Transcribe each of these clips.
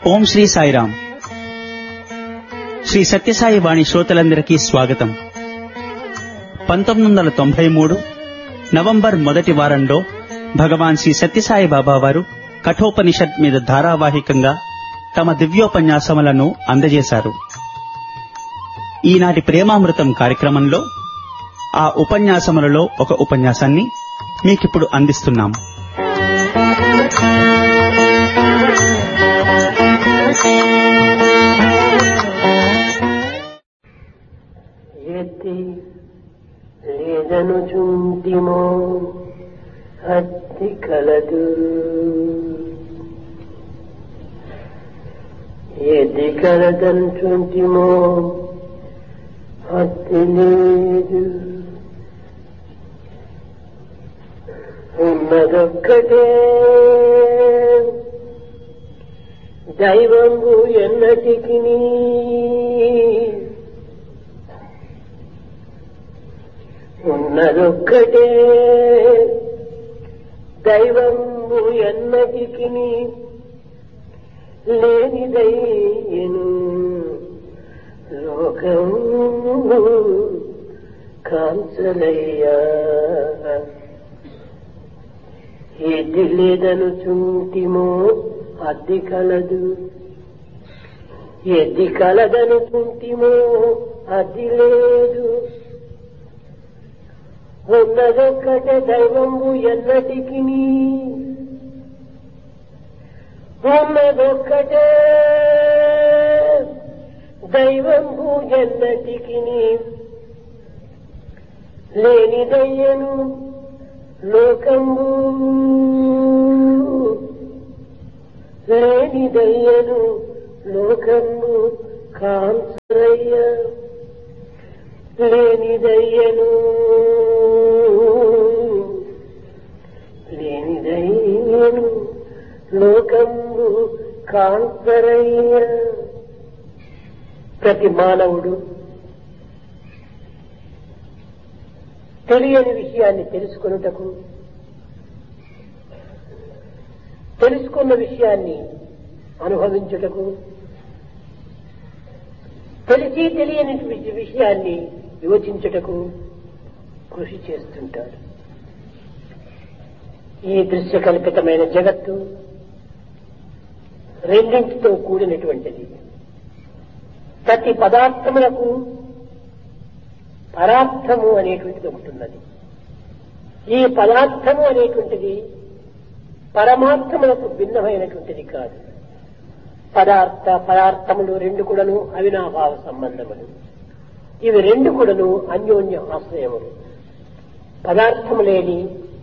ఓం శ్రీ సాయిరామ్ శ్రీ సత్యసాయి వాణి శ్రోతలందరికీ స్వాగతం పంతొమ్మిది వందల తొంభై మూడు నవంబర్ మొదటి వారంలో భగవాన్ శ్రీ సత్యసాయి బాబా వారు కఠోపనిషత్ మీద ధారావాహికంగా తమ దివ్యోపన్యాసములను అందజేశారు ఈనాటి ప్రేమామృతం కార్యక్రమంలో ఆ ఉపన్యాసములలో ఒక ఉపన్యాసాన్ని మీకిప్పుడు అందిస్తున్నాం ఎత్తి లేదను చుంటిమో అత్తి కలదు ఎది కలదనుచుంటిమో అత్తి లేదు ఉన్నదొక్కటే దైవంబు ఎన్నటికి ఉన్నదొక్కటే దైవంబు ఎన్నటికి లేనిదయ్యను లోకము కాంచలయ్యా ఏది లేదను చుంటిమో అద్దె కలదు ఎద్ది కలదను చుంటిమో అది లేదు ఉన్నదొక్కటే దైవంబు ఎన్నటికి ఉన్నదొక్కటే దైవంబు ఎన్నటికి లేనిదయ్యను లోకంబు లేనిదయ్యను లోకంబు కాంసరయ్య లేనిదయ్యను లేనిదయ్యను లోకంబు కాంసరయ్య ప్రతి మానవుడు తెలియని విషయాన్ని తెలుసుకొనుటకు తెలుసుకున్న విషయాన్ని అనుభవించుటకు తెలిసి తెలియని విషయాన్ని యోచించుటకు కృషి చేస్తుంటాడు ఈ దృశ్యకల్పితమైన జగత్తు రెండింటితో కూడినటువంటిది ప్రతి పదార్థములకు పరార్థము అనేటువంటిది ఉంటున్నది ఈ పదార్థము అనేటువంటిది పరమార్థములకు భిన్నమైనటువంటిది కాదు పదార్థ పదార్థములు రెండు కూడాను అవినాభావ సంబంధములు ఇవి రెండు కూడాను అన్యోన్య ఆశ్రయములు పదార్థము లేని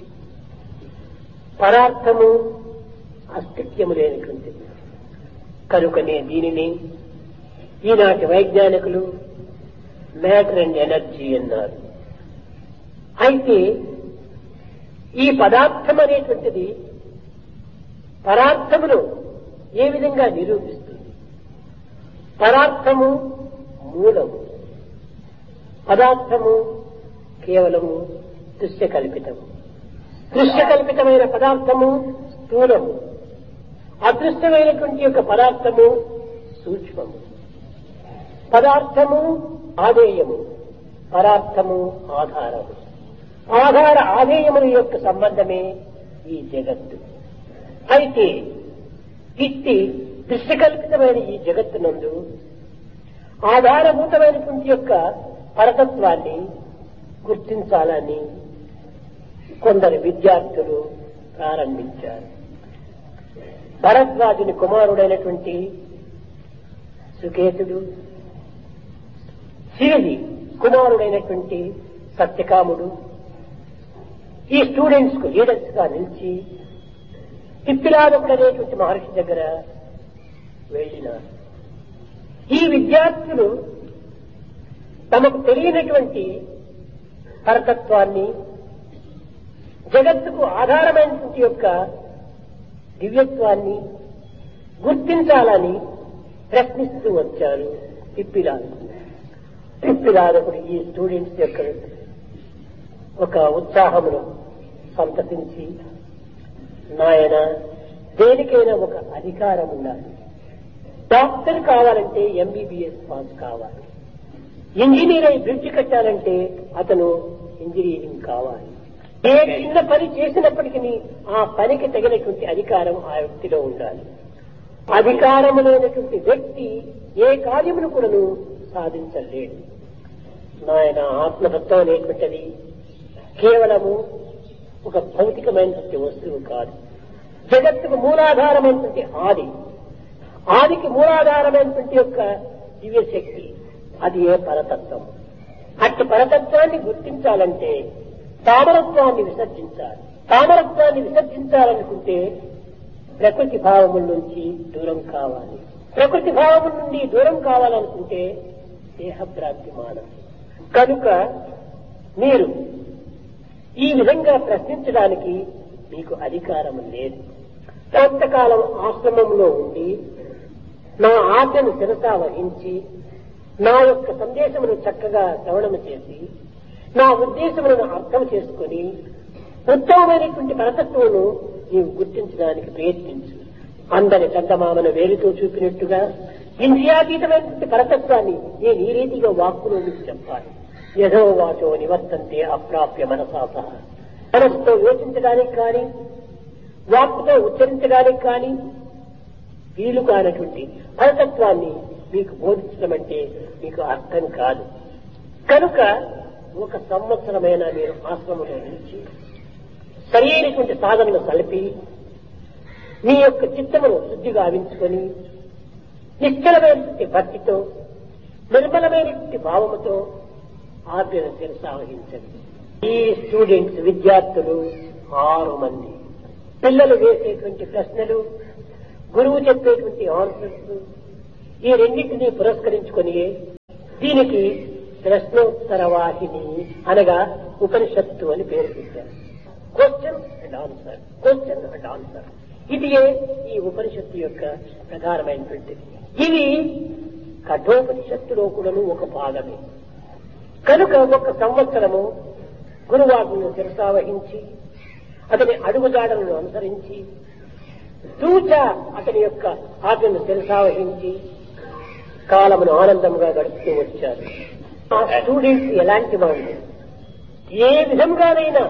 పరార్థము అస్తిత్యము లేనటువంటిది కనుకనే దీనిని ఈనాటి వైజ్ఞానికులు మ్యాటర్ అండ్ ఎనర్జీ అన్నారు అయితే ఈ పదార్థం అనేటువంటిది పరార్థమును ఏ విధంగా నిరూపిస్తుంది పరార్థము మూలము పదార్థము కేవలము దృశ్యకల్పితము దృశ్యకల్పితమైన పదార్థము స్థూలము అదృష్టమైనటువంటి యొక్క పదార్థము సూక్ష్మము పదార్థము ఆధేయము పరార్థము ఆధారము ఆధార ఆధేయముల యొక్క సంబంధమే ఈ జగత్తు అయితే ఇట్టి దృశ్యకల్పితమైన ఈ జగత్తునందు ఆధారభూతమైనటువంటి యొక్క పరతత్వాన్ని గుర్తించాలని కొందరు విద్యార్థులు ప్రారంభించారు భరద్వాజుని కుమారుడైనటువంటి సుకేతుడు శివుని కుమారుడైనటువంటి సత్యకాముడు ఈ స్టూడెంట్స్ కు లీడర్స్ గా నిలిచి పిప్పిలాదకుడు అనేటువంటి మహర్షి దగ్గర వెళ్ళినారు ఈ విద్యార్థులు తమకు తెలియనటువంటి పరతత్వాన్ని జగత్తుకు ఆధారమైనటువంటి యొక్క దివ్యత్వాన్ని గుర్తించాలని ప్రశ్నిస్తూ వచ్చారు పిప్పిలాదకుడు పిప్పిలాదకుడు ఈ స్టూడెంట్స్ యొక్క ఒక ఉత్సాహమును సంతసించి నాయన దేనికైనా ఒక అధికారం ఉండాలి డాక్టర్ కావాలంటే ఎంబీబీఎస్ పాస్ కావాలి ఇంజనీర్ అయి బ్రిడ్జ్ కట్టాలంటే అతను ఇంజనీరింగ్ కావాలి ఏ చిన్న పని చేసినప్పటికీ ఆ పనికి తగినటువంటి అధికారం ఆ వ్యక్తిలో ఉండాలి అధికారము లేనటువంటి వ్యక్తి ఏ కార్యమును కూడాను సాధించలేడు నాయన ఆత్మతత్వం అనేటువంటిది కేవలము ఒక భౌతికమైనటువంటి వస్తువు కాదు జగత్తుకు మూలాధారమైనటువంటి ఆది ఆదికి మూలాధారమైనటువంటి యొక్క దివ్యశక్తి అది ఏ పరతత్వం అట్టి పరతత్వాన్ని గుర్తించాలంటే తామరత్వాన్ని విసర్జించాలి తామరత్వాన్ని విసర్జించాలనుకుంటే ప్రకృతి భావముల నుంచి దూరం కావాలి ప్రకృతి భావముల నుండి దూరం కావాలనుకుంటే దేహభ్రాంతి మానం కనుక మీరు ఈ విధంగా ప్రశ్నించడానికి మీకు అధికారం లేదు కొంతకాలం ఆశ్రమంలో ఉండి నా ఆజ్ఞను శిరస వహించి నా యొక్క సందేశమును చక్కగా శ్రవణము చేసి నా ఉద్దేశములను అర్థం చేసుకుని ఉత్తమమైనటువంటి పరతత్వమును నీవు గుర్తించడానికి ప్రయత్నించు అందరి చందమామను వేలితో చూపినట్టుగా ఇంద్రియాతీతమైనటువంటి పరతత్వాన్ని నేను ఈ రీతిగా వాక్కులో మీకు చెప్పాలి యథో వాచో నివర్తంతే అప్రాప్య మనసాస మనసుతో యోచించడానికి కానీ వాక్కుతో ఉచ్చరించడానికి కానీ వీలు కానటువంటి పరతత్వాన్ని మీకు బోధించడం అంటే మీకు అర్థం కాదు కనుక ఒక సంవత్సరమైనా మీరు ఆశ్రమంలో నుంచి సరైనటువంటి సాధనలు కలిపి మీ యొక్క చిత్తమును శుద్ధిగా ఆవించుకొని నిశ్చలమైనటువంటి భక్తితో నిర్మలమైనటువంటి భావముతో ఆజ్ఞను కొనసాగించండి ఈ స్టూడెంట్స్ విద్యార్థులు ఆరు మంది పిల్లలు వేసేటువంటి ప్రశ్నలు గురువు చెప్పేటువంటి ఆన్సర్స్ ఈ రెండింటినీ పురస్కరించుకొని దీనికి ప్రశ్నోత్తర వాహిని అనగా ఉపనిషత్తు అని పేరు పెట్టారు question and answer question and answer ఇది ఈ ఉపనిషత్తు యొక్క ప్రధానమైనటువంటిది ఇది కఠోపనిషత్తులో కూడాను ఒక భాగమే కనుక ఒక సంవత్సరము గురువాజ్ఞను శిరసావహించి అతని అడుగుజాడలను అనుసరించి తూచ అతని యొక్క ఆజ్ఞను శిరసావహించి కాలమును ఆనందంగా గడుపుతూ వచ్చారు ఆ స్టూడెంట్స్ ఎలాంటి వాళ్ళు ఏ విధంగానైనా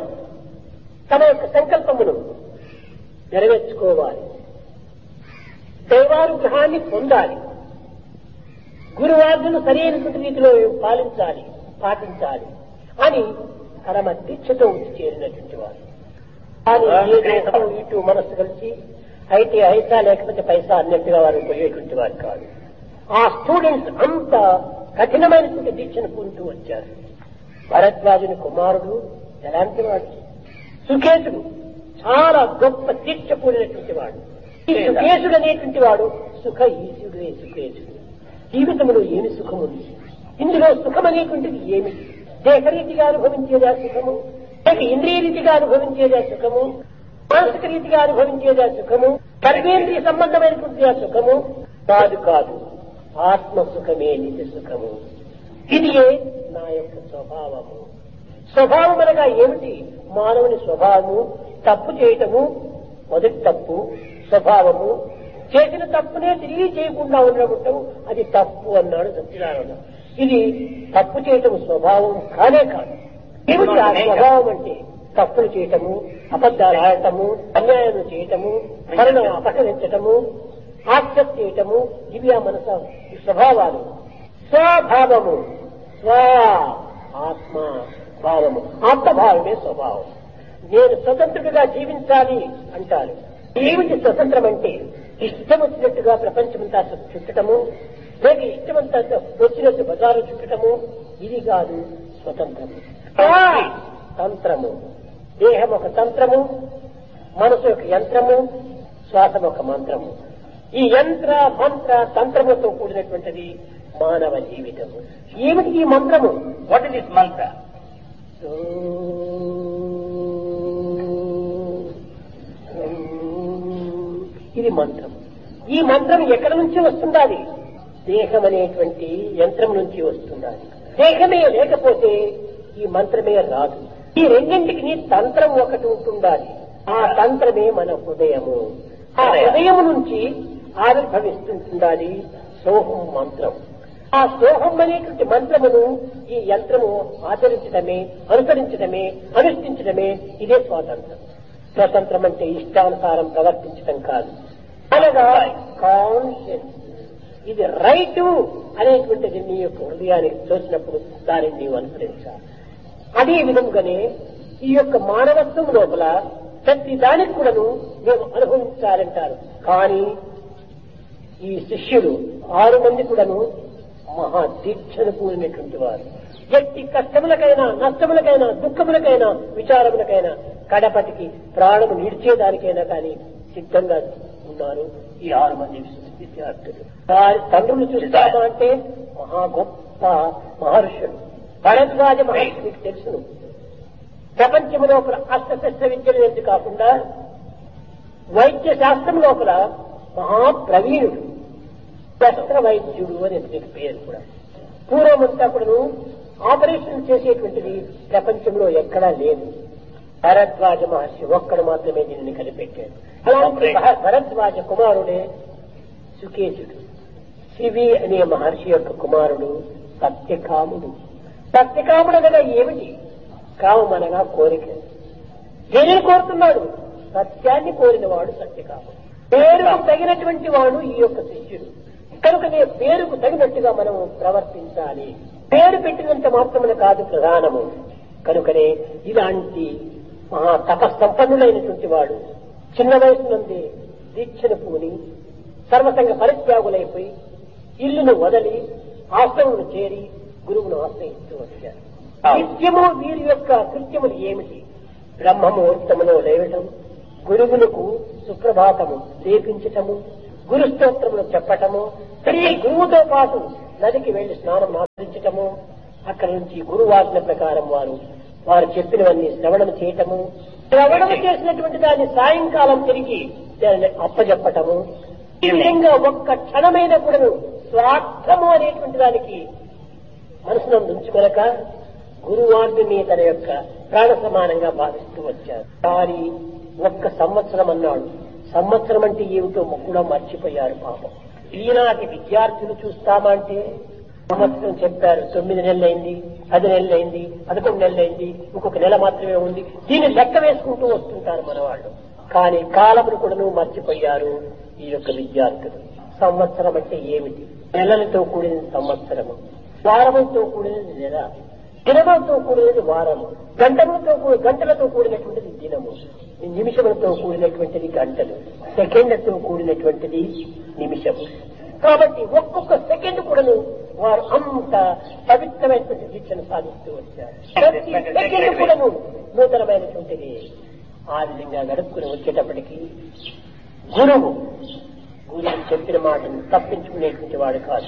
తమ యొక్క సంకల్పమును నెరవేర్చుకోవాలి దైవానుగ్రహాన్ని పొందాలి గురువార్జును సరైనటువంటి రీతిలో పాలించాలి పాటించాలి అని పరమ దీక్షతో వచ్చి చేరినటువంటి వారు కానీ ఏదో ఇటు మనస్సు కలిసి అయితే ఐసా లేకపోతే పైసా అన్నట్టుగా వారు పోయేటువంటి వారు కాదు ఆ స్టూడెంట్స్ అంత కఠినమైనటువంటి దీక్షను పొందుతూ వచ్చారు భరద్వాజుని కుమారుడు ఎలాంటి వాడు సుకేశుడు చాలా గొప్ప దీక్ష కూడినటువంటి వాడు ఈ సుకేశుడు అనేటువంటి వాడు సుఖ ఈశుడే సుకేశుడు జీవితంలో ఏమి సుఖముంది ఇందులో సుఖం అనేటువంటిది ఏమిటి దేహరీతిగా అనుభవించేదా సుఖము లేక ఇంద్రియ రీతిగా అనుభవించేదా సుఖము మానసిక రీతిగా అనుభవించేదా సుఖము కర్మేంద్రియ సంబంధమైనటువంటి ఆ సుఖము కాదు కాదు ఆత్మ సుఖమే నిజ సుఖము ఇదియే నా యొక్క స్వభావము స్వభావం అనగా ఏమిటి మానవుని స్వభావము తప్పు చేయటము మొదటి తప్పు స్వభావము చేసిన తప్పునే తిరిగి చేయకుండా ఉండటం అది తప్పు అన్నాడు సత్యనారాయణ ఇది తప్పు చేయటం స్వభావం కానే కాదు ఏమిటి ఆ స్వభావం అంటే తప్పులు చేయటము అబద్ధాలు ఆడటము అన్యాయం చేయటము మరణం అపహరించటము ఆక్షేప చేయటము ఇవి ఆ మనస స్వభావాలు స్వభావము స్వ ఆత్మ భావము ఆత్మభావమే స్వభావం నేను స్వతంత్రుడిగా జీవించాలి అంటారు ఏమిటి స్వతంత్రం అంటే ఇష్టం వచ్చినట్టుగా ప్రపంచమంతా చుట్టటము లేక ఇష్టమంతా వచ్చినట్టు బజారు చుట్టటము ఇది కాదు స్వతంత్రము తంత్రము దేహం ఒక తంత్రము మనసు ఒక యంత్రము శ్వాసం ఒక మంత్రము ఈ యంత్ర మంత్ర తంత్రముతో కూడినటువంటిది మానవ జీవితము ఏమిటి ఈ మంత్రము వాట్ ఇస్ దిస్ మంత్ర ఇది మంత్రం ఈ మంత్రం ఎక్కడి నుంచి వస్తుండాలి దేహం అనేటువంటి యంత్రం నుంచి వస్తుండాలి దేహమే లేకపోతే ఈ మంత్రమే రాదు ఈ రెండింటికి తంత్రం ఒకటి ఉంటుండాలి ఆ తంత్రమే మన హృదయము ఆ హృదయము నుంచి ఆవిర్భవిస్తుండాలి సోహం మంత్రం ఆ సోహం అనేటువంటి మంత్రమును ఈ యంత్రము ఆచరించడమే అనుసరించడమే అనుష్ఠించడమే ఇదే స్వాతంత్రం స్వతంత్రం అంటే ఇష్టానుసారం ప్రవర్తించడం కాదు అనగా కాన్షియస్ ఇది రైటు అనేటువంటిది నీ యొక్క హృదయానికి తోచినప్పుడు దానిని నీవు అనుసరించాలి అదే విధంగానే ఈ యొక్క మానవత్వం లోపల ప్రతి దానికి కూడాను మేము అనుభవించాలంటారు కానీ ఈ శిష్యులు ఆరు మంది కూడాను మహా దీక్షను కూడినటువంటి వారు ఎట్టి కష్టములకైనా నష్టములకైనా దుఃఖములకైనా విచారములకైనా కడపటికి ప్రాణము నిడిచేదానికైనా కానీ సిద్ధంగా ఉన్నారు ఈ ఆరు మంది విద్యార్థులు వారి తండ్రులు చూస్తామా అంటే మహా గొప్ప మహర్షులు భరద్వాజ మహర్షి మీకు తెలుసును ప్రపంచం లోపల అస్త్రశస్త్ర విద్యలు ఎందుకు కాకుండా వైద్య శాస్త్రం లోపల మహాప్రవీణుడు శస్త్ర వైద్యుడు అని దీనికి పేరు కూడా పూర్వమంతా కూడాను ఆపరేషన్ చేసేటువంటిది ప్రపంచంలో ఎక్కడా లేదు భరద్వాజ మహర్షి ఒక్కడు మాత్రమే దీనిని కనిపెట్టాడు అలాంటి భ- భరద్వాజ కుమారుడే సుకేశుడు శివి అనే మహర్షి యొక్క కుమారుడు సత్యకాముడు సత్యకాముడు అనగా ఏమిటి కామం అనగా కోరిక దేనిని కోరుతున్నాడు సత్యాన్ని కోరినవాడు సత్యకాముడు పేరుకు తగినటువంటి వాడు ఈ యొక్క శిష్యుడు కనుకనే పేరుకు తగినట్టుగా మనం ప్రవర్తించాలి పేరు పెట్టినంత మాత్రమున కాదు ప్రధానము కనుకనే ఇలాంటి మహా తపస్సంపన్నులైనటువంటి వాడు చిన్న వయసు నుండి దీక్షను పూని సర్వసంగ పరిత్యాగులైపోయి ఇల్లును వదలి ఆశ్రమను చేరి గురువును ఆశ్రయిస్తూ వచ్చారు నిత్యము వీరి యొక్క కృత్యములు ఏమిటి బ్రహ్మముహూర్తములో లేవటం గురువులకు సుప్రభాతము లేపించటము గురు స్తోత్రములు చెప్పటము ప్రతి గురువుతో పాటు నదికి వెళ్లి స్నానం ఆచరించటము అక్కడ నుంచి గురువాజ్ఞ ప్రకారం వారు వారు చెప్పినవన్నీ శ్రవణం చేయటము శ్రవణం చేసినటువంటి దాన్ని సాయంకాలం తిరిగి దాన్ని అప్పజెప్పటము ఈ విధంగా ఒక్క క్షణమైన కూడా స్వార్థము అనేటువంటి దానికి మనసులో ఉంచుకొనక గురువార్ని తన యొక్క ప్రాణ సమానంగా భావిస్తూ వచ్చారు కానీ ఒక్క సంవత్సరం అన్నాడు సంవత్సరం అంటే ఏమిటో కూడా మర్చిపోయారు పాపం ఈనాటి విద్యార్థులు చూస్తామంటే సంవత్సరం చెప్పారు తొమ్మిది నెలలైంది పది నెలలైంది పదకొండు నెలలైంది ఇంకొక నెల మాత్రమే ఉంది దీన్ని లెక్క వేసుకుంటూ వస్తుంటారు మన వాళ్ళు కానీ కాలమును కూడా మర్చిపోయారు ఈ యొక్క విద్యార్థులు సంవత్సరం అంటే ఏమిటి నెలలతో కూడిన సంవత్సరము వారములతో కూడినది నెల దినములతో కూడినది వారము గంటలతో కూ- గంటలతో కూడినటువంటిది దినము నిమిషములతో కూడినటువంటిది గంటలు సెకండ్లతో కూడినటువంటిది నిమిషము కాబట్టి ఒక్కొక్క సెకండ్ కూడాను వారు అంత పవిత్రమైనటువంటి దీక్షను సాధిస్తూ వచ్చారు ప్రతి సెకండ్ కూడాను నూతనమైనటువంటిది ఆ విధంగా గడుపుకుని వచ్చేటప్పటికి గురువు గురువు చెప్పిన మాటను తప్పించుకునేటువంటి వాడు కాదు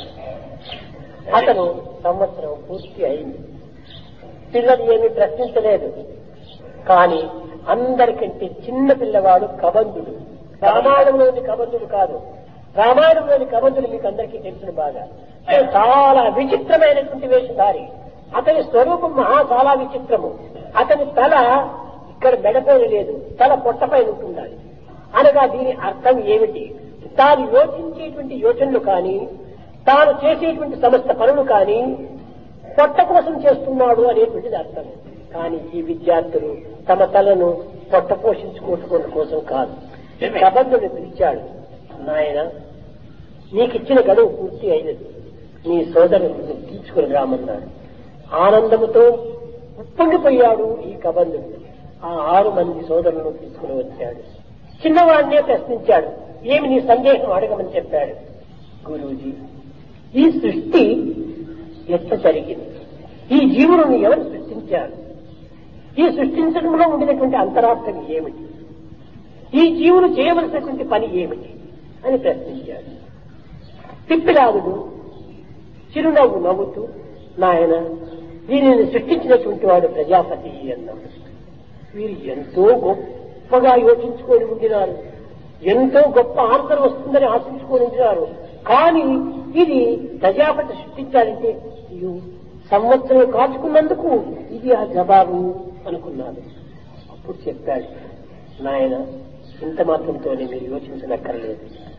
అతను సంవత్సరం పూర్తి అయింది పిల్లలు ఏమీ ప్రశ్నించలేదు కానీ అందరికంటే చిన్న పిల్లవాడు కబంధుడు రామాయణంలోని కబంధుడు కాదు రామాయణంలోని కబంధుడు మీకు అందరికీ తెలుసును బాగా అతను చాలా విచిత్రమైనటువంటి వేషధారి అతని స్వరూపం మహా చాలా విచిత్రము అతని తల ఇక్కడ మెడపైన లేదు తల పొట్టపైన ఉంటుండాలి అనగా దీని అర్థం ఏమిటి తాను యోచించేటువంటి యోచనలు కానీ తాను చేసేటువంటి సమస్త పనులు కానీ పొట్ట కోసం చేస్తున్నాడు అనేటువంటిది అర్థం కానీ ఈ విద్యార్థులు తమ తలను పొట్ట పోషించుకోవడం కోసం కాదు ప్రబంధుని పిలిచాడు నాయన నీకిచ్చిన గడువు పూర్తి అయినది నీ సోదరుని తీసుకుని రామన్నాడు ఆనందముతో ఉప్పొంగిపోయాడు ఈ కబంధుడు ఆ ఆరు మంది సోదరులను తీసుకుని వచ్చాడు చిన్నవాడినే ప్రశ్నించాడు ఏమి నీ సందేహం అడగమని చెప్పాడు గురూజీ ఈ సృష్టి ఎట్లా జరిగింది ఈ జీవులను ఎవరు సృష్టించారు ఈ సృష్టించడంలో ఉండినటువంటి అంతరార్థం ఏమిటి ఈ జీవులు చేయవలసినటువంటి పని ఏమిటి అని ప్రశ్నించాడు తిప్పిరాజుడు చిరునవ్వు నవ్వుతూ నాయన దీనిని సృష్టించినటువంటి వాడు ప్రజాపతి అన్నాడు వీరు ఎంతో గొప్పగా యోచించుకొని ఉండినారు ఎంతో గొప్ప ఆన్సర్ వస్తుందని ఆశించుకొని ఉండినారు కానీ ఇది ప్రజాపతి సృష్టించాలంటే అయ్యో, సంవత్సరం కాచుకున్నందుకు ఇది ఆ జవాబు అనుకున్నాను అప్పుడు చెప్పాడు నాయన ఇంత మాత్రంతోనే మీరు యోచించనక్కర్లేదు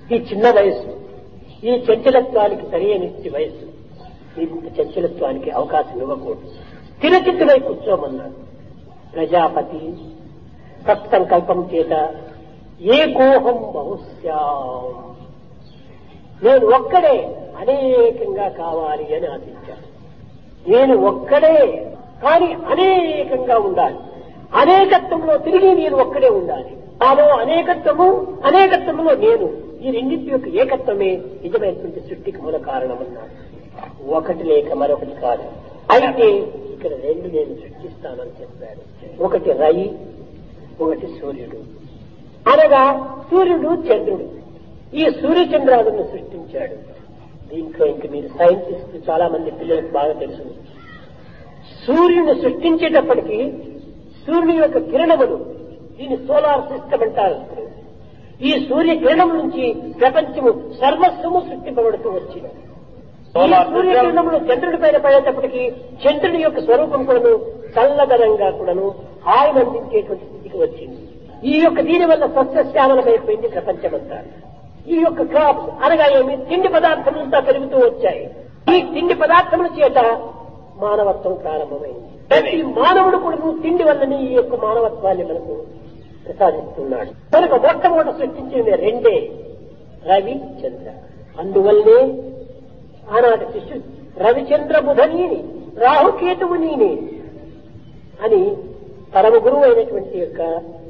ఈ చిన్న వయస్సు ఈ చంచలత్వానికి సరైన వయస్సు ఇంత చంచలత్వానికి అవకాశం ఇవ్వకూడదు స్థిరచిత్తులై కూర్చోమన్నాడు ప్రజాపతి తత్సంకల్పం చేత ఏకోహం బహుశ్యాం నేను ఒక్కడే అనేకంగా కావాలి అని ఆశించాను నేను ఒక్కడే కానీ అనేకంగా ఉండాలి అనేకత్వంలో తిరిగి నేను ఒక్కడే ఉండాలి నాలో అనేకత్వము అనేకత్వంలో నేను ఈ రెండింటి యొక్క ఏకత్వమే నిజమైనటువంటి సృష్టికి మూల కారణమన్నాడు ఒకటి లేక మరొకటి కాదు అయితే ఇక్కడ రెండు నేను సృష్టిస్తానని చెప్పాడు ఒకటి రయి ఒకటి సూర్యుడు అనగా సూర్యుడు చంద్రుడు ఈ సూర్యచంద్రాలను సృష్టించాడు దీంట్లో ఇంక మీరు సైంటిస్ట్ చాలా మంది పిల్లలకు బాగా తెలుసు సూర్యుని సృష్టించేటప్పటికి సూర్యుని యొక్క కిరణములు దీన్ని సోలార్ సిస్టమ్ అంటారు ఈ సూర్య కిరణం నుంచి ప్రపంచము సర్వస్వము సృష్టింపబడుతూ వచ్చింది ఈ సూర్యకిరణములు చంద్రుడి పైన పడేటప్పటికి చంద్రుడి యొక్క స్వరూపం కూడాను చల్లదనంగా కూడాను హాయిని అందించేటువంటి స్థితికి వచ్చింది ఈ యొక్క దీని వల్ల సస్యశ్యామలమైపోయింది ప్రపంచమంతా ఈ యొక్క క్రాప్స్ అనగా ఏమి తిండి పదార్థములంతా పెరుగుతూ వచ్చాయి ఈ తిండి పదార్థముల చేత మానవత్వం ప్రారంభమైంది ప్రతి మానవుడు కూడా తిండి వల్లని ఈ యొక్క మానవత్వాన్ని మనకు ప్రసాదిస్తున్నాడు కనుక మొట్టమొదట సృష్టించింది రెండే రవి చంద్ర అందువల్లే ఆనాటి శిష్యుడు రవిచంద్ర బుధనీని రాహుకేతువునీని అని పరమ గురువు అయినటువంటి యొక్క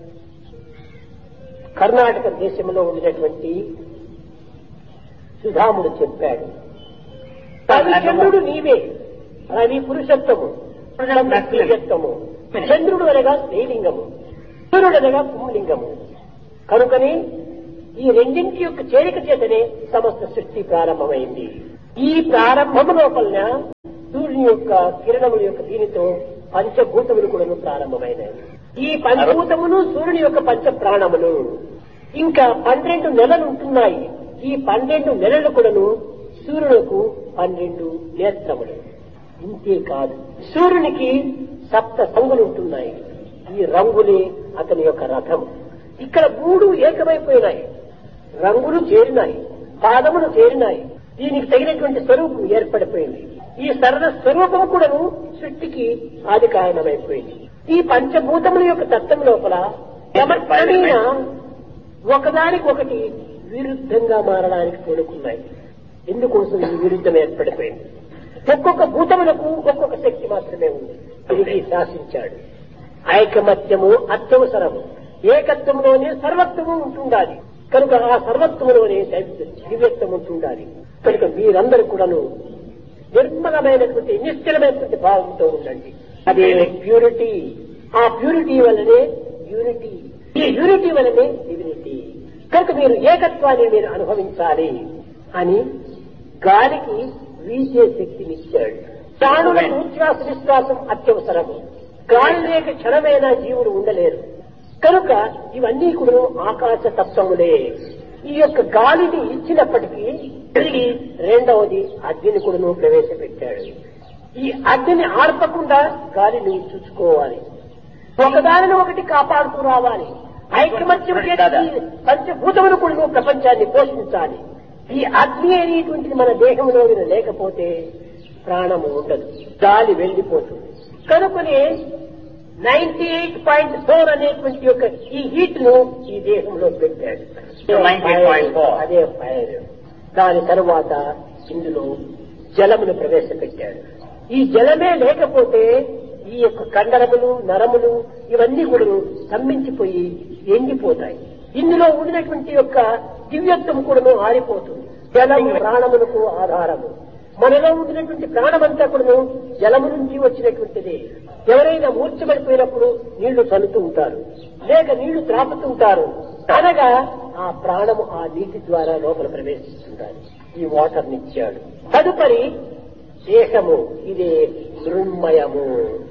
కర్ణాటక దేశంలో ఉండినటువంటి సుధాముడు చెప్పాడు రవిచంద్రుడు నీవే రవి పురుషత్వము స్త్రీయత్వము చంద్రుడు అనగా స్త్రీలింగము సూర్యుడు అనగా పుంలింగము కనుకనే ఈ రెండింటి యొక్క చేరిక చేతనే సమస్త సృష్టి ప్రారంభమైంది ఈ ప్రారంభము లోపల సూర్యుని యొక్క కిరణముల యొక్క దీనితో పంచభూతములు కూడా ప్రారంభమైనాయి ఈ పంచభూతములు సూర్యుని యొక్క పంచ ప్రాణములు ఇంకా పన్నెండు నెలలు ఉంటున్నాయి ఈ పన్నెండు నెలలు కూడాను సూర్యులకు పన్నెండు నేత్రములు ఇంతే కాదు సూర్యునికి సప్త రంగులు ఉంటున్నాయి ఈ రంగులే అతని యొక్క రథం ఇక్కడ మూడు ఏకమైపోయినాయి రంగులు చేరినాయి పాదములు చేరినాయి దీనికి తగినటువంటి స్వరూపం ఏర్పడిపోయింది ఈ సరళ స్వరూపం కూడాను సృష్టికి ఆది కారణమైపోయింది ఈ పంచభూతముల యొక్క తత్వం లోపల క్రమక్రమేణ ఒకదానికొకటి విరుద్ధంగా మారడానికి తోడుకున్నాయి ఎందుకోసం ఈ విరుద్ధం ఏర్పడిపోయింది ఒక్కొక్క భూతములకు ఒక్కొక్క శక్తి మాత్రమే ఉంది తిరిగి శాసించాడు ఐకమత్యము అత్యవసరము ఏకత్వంలోనే సర్వత్వము ఉంటుండాలి కనుక ఆ సర్వత్వంలోనే దివ్యత్వం ఉంటుండాలి కనుక మీరందరూ కూడాను నిర్మలమైనటువంటి నిశ్చలమైనటువంటి భావంతో ఉండండి అదే ప్యూరిటీ ఆ ప్యూరిటీ వల్లనే యూనిటీ ఈ యూనిటీ వల్లనే డివినిటీ కనుక మీరు ఏకత్వాన్ని మీరు అనుభవించాలి అని గాలికి వీచే శక్తినిచ్చాడు ప్రాణులకు ఉచ్ఛ్వాస విశ్వాసం అత్యవసరము గాలి లేక క్షణమైనా జీవుడు ఉండలేరు కనుక ఇవన్నీ కూడా ఆకాశ తత్వములే ఈ యొక్క గాలిని ఇచ్చినప్పటికీ తిరిగి రెండవది అగ్నిని కూడాను ప్రవేశపెట్టాడు ఈ అగ్నిని ఆర్పకుండా గాలిని చూసుకోవాలి ఒకదానిని ఒకటి కాపాడుతూ రావాలి ఐకమత్యం చేసి పంచభూతములు కూడా ప్రపంచాన్ని పోషించాలి ఈ అగ్ని అనేటువంటిది మన దేహంలో లేకపోతే ప్రాణము ఉండదు గాలి వెళ్లిపోతుంది కనుకనే నైన్టీ ఎయిట్ పాయింట్ ఫోర్ అనేటువంటి యొక్క ఈ హీట్ ను ఈ దేహంలో పెట్టాడు 98.4. అదే ఫైర్ దాని తరువాత ఇందులో జలమును ప్రవేశపెట్టాడు ఈ జలమే లేకపోతే ఈ యొక్క కండరములు నరములు ఇవన్నీ కూడా స్తంభించిపోయి ఎండిపోతాయి ఇందులో ఉండినటువంటి యొక్క దివ్యత్వం కూడా ఆరిపోతుంది జలము ప్రాణములకు ఆధారము మనలో ఉండినటువంటి ప్రాణమంతా కూడా జలము నుంచి వచ్చినటువంటిది ఎవరైనా మూర్చబడిపోయినప్పుడు నీళ్లు చల్లుతూ ఉంటారు లేక నీళ్లు త్రాపుతుంటారు అనగా ఆ ప్రాణము ఆ నీటి ద్వారా లోపల ప్రవేశిస్తుంటారు ఈ వాటర్ నిచ్చాడు తదుపరి దేహము ఇదే మృణ్మయము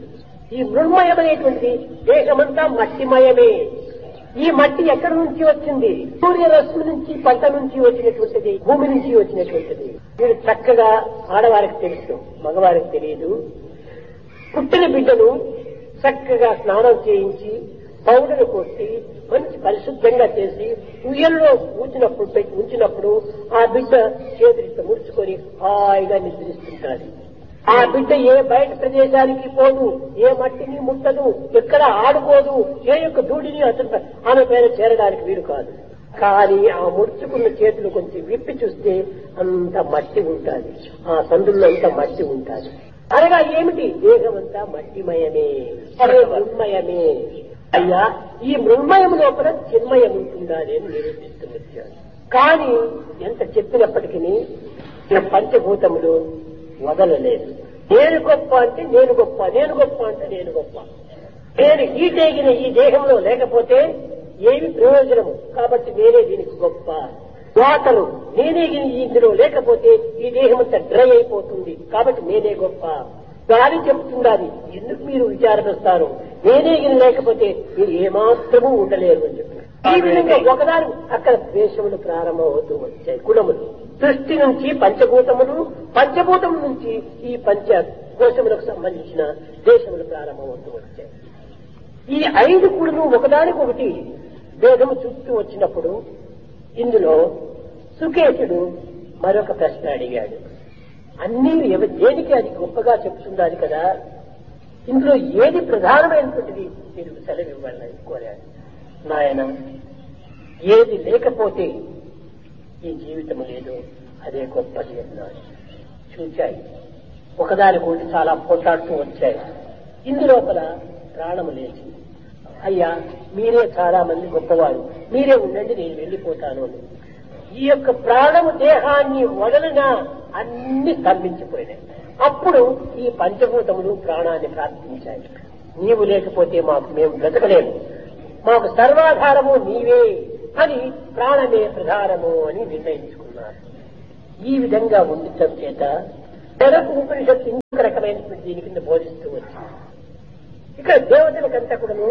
ఈ మృణ్మయమైనటువంటి దేహమంతా మట్టిమయమే ఈ మట్టి ఎక్కడి నుంచి వచ్చింది సూర్యరశ్మి నుంచి పంట నుంచి వచ్చినటువంటిది భూమి నుంచి వచ్చినటువంటిది మీరు చక్కగా ఆడవారికి తెలుసు మగవారికి తెలియదు పుట్టిన బిడ్డను చక్కగా స్నానం చేయించి పౌడర్ కొట్టి మంచి పరిశుద్ధంగా చేసి ఉయ్యల్లో ఉంచినప్పుడు పెట్టి ఉంచినప్పుడు ఆ బిడ్డ చేతులతో ముడుచుకొని హాయిగా నిద్రిస్తుంటాడు ఆ బిడ్డ ఏ బయట ప్రదేశానికి పోదు ఏ మట్టిని ముట్టదు ఎక్కడ ఆడుకోదు ఏ యొక్క ధూళిని అతను ఆమె పైన చేరడానికి వీలు కాదు కానీ ఆ ముడుచుకున్న చేతులు కొంచెం విప్పి చూస్తే అంత మట్టి ఉంటుంది ఆ సందుల్లో అంత మట్టి ఉంటుంది అనగా ఏమిటి దేహం అంతా మట్టిమయమే అదే మృన్మయమే అయ్యా ఈ మృన్మయం లోపల చిన్మయం ఉంటుందా అని నిరూపిస్తూ వచ్చాడు కానీ ఎంత చెప్పినప్పటికీ ఈ పంచభూతములు వదలలేదు నేను గొప్ప అంటే నేను గొప్ప నేను గొప్ప అంటే నేను గొప్ప నేను ఈ తేగిన ఈ దేహంలో లేకపోతే ఏమి ప్రయోజనము కాబట్టి నేనే దీనికి గొప్ప వాతలు నేనే గిని ఇందులో లేకపోతే ఈ దేహం అంతా డ్రై అయిపోతుంది కాబట్టి నేనే గొప్ప గాలి చెప్తున్నది ఎందుకు మీరు విచారపరుస్తారు నేనే గిని లేకపోతే మీరు ఏమాత్రము ఉండలేరు అని చెప్పి ఈ విధంగా ఒకదాని అక్కడ ద్వేషములు ప్రారంభమవుతూ వచ్చాయి గుణములు సృష్టి నుంచి పంచభూతములు పంచభూతముల నుంచి ఈ పంచ కోశములకు సంబంధించిన దేశములు ప్రారంభమవుతూ వచ్చాయి ఈ ఐదు కుడులు ఒకదానికొకటి భేదము చుట్టూ వచ్చినప్పుడు ఇందులో సుకేశుడు మరొక ప్రశ్న అడిగాడు అన్ని ఎవ- దేనికి అది గొప్పగా చెప్తున్నది కదా ఇందులో ఏది ప్రధానమైనటువంటిది మీరు సెలవు ఇవ్వాలని కోరాడు నాయన ఏది లేకపోతే ఈ జీవితం లేదు అదే గొప్పది అన్నాడు చూచాయి ఒకదానికొకటి చాలా పోట్లాడుతూ వచ్చాయి ఇందులోపల ప్రాణము లేచింది అయ్యా మీరే చాలా మంది గొప్పవారు మీరే ఉండండి నేను వెళ్ళిపోతాను అని ఈ యొక్క ప్రాణము దేహాన్ని వదలిన అన్ని స్తంభించిపోయినాయి అప్పుడు ఈ పంచభూతములు ప్రాణాన్ని ప్రార్థించాయి నీవు లేకపోతే మాకు మేము బ్రతకలేము మాకు సర్వాధారము నీవే అని ప్రాణమే ప్రధానము అని నిర్ణయించుకున్నారు ఈ విధంగా ఉండటం చేత తెరకు ఉపనిషత్తు ఇంకొక రకమైనటువంటి దీని కింద బోధిస్తూ వచ్చింది ఇక్కడ దేవతలకంతా కూడాను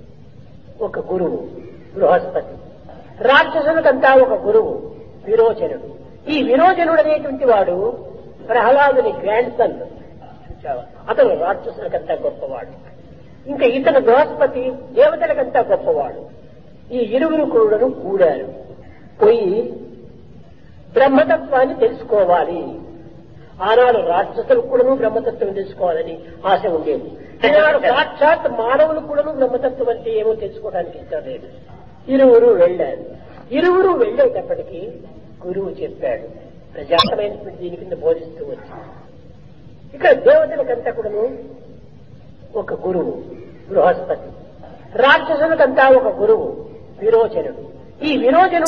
ఒక గురువు బృహస్పతి రాక్షసులకంతా ఒక గురువు విరోచనుడు ఈ విరోచనుడు అనేటువంటి వాడు ప్రహ్లాదుని గ్రాండ్ సన్ చూచావా అతను రాక్షసులకంతా గొప్పవాడు ఇంకా ఇతను బృహస్పతి దేవతలకంతా గొప్పవాడు ఈ ఇరువురు కూడాను కూడారు పోయి బ్రహ్మతత్వాన్ని తెలుసుకోవాలి ఆనాడు రాక్షసులు కూడాను బ్రహ్మతత్వం తెలుసుకోవాలని ఆశ ఉండేది ఈనాడు సాక్షాత్ మానవులు కూడాను బ్రహ్మతత్వం అంటే ఏమో తెలుసుకోవడానికి ఇష్టం లేదు ఇరువురు వెళ్ళారు ఇరువురు వెళ్ళేటప్పటికీ గురువు చెప్పాడు ప్రజాతమైనటువంటి దీని కింద బోధిస్తూ వచ్చింది ఇక్కడ దేవతలకంతా కూడాను ఒక గురువు బృహస్పతి రాక్షసులకంతా ఒక గురువు విరోచనుడు ఈ విరోచనుడు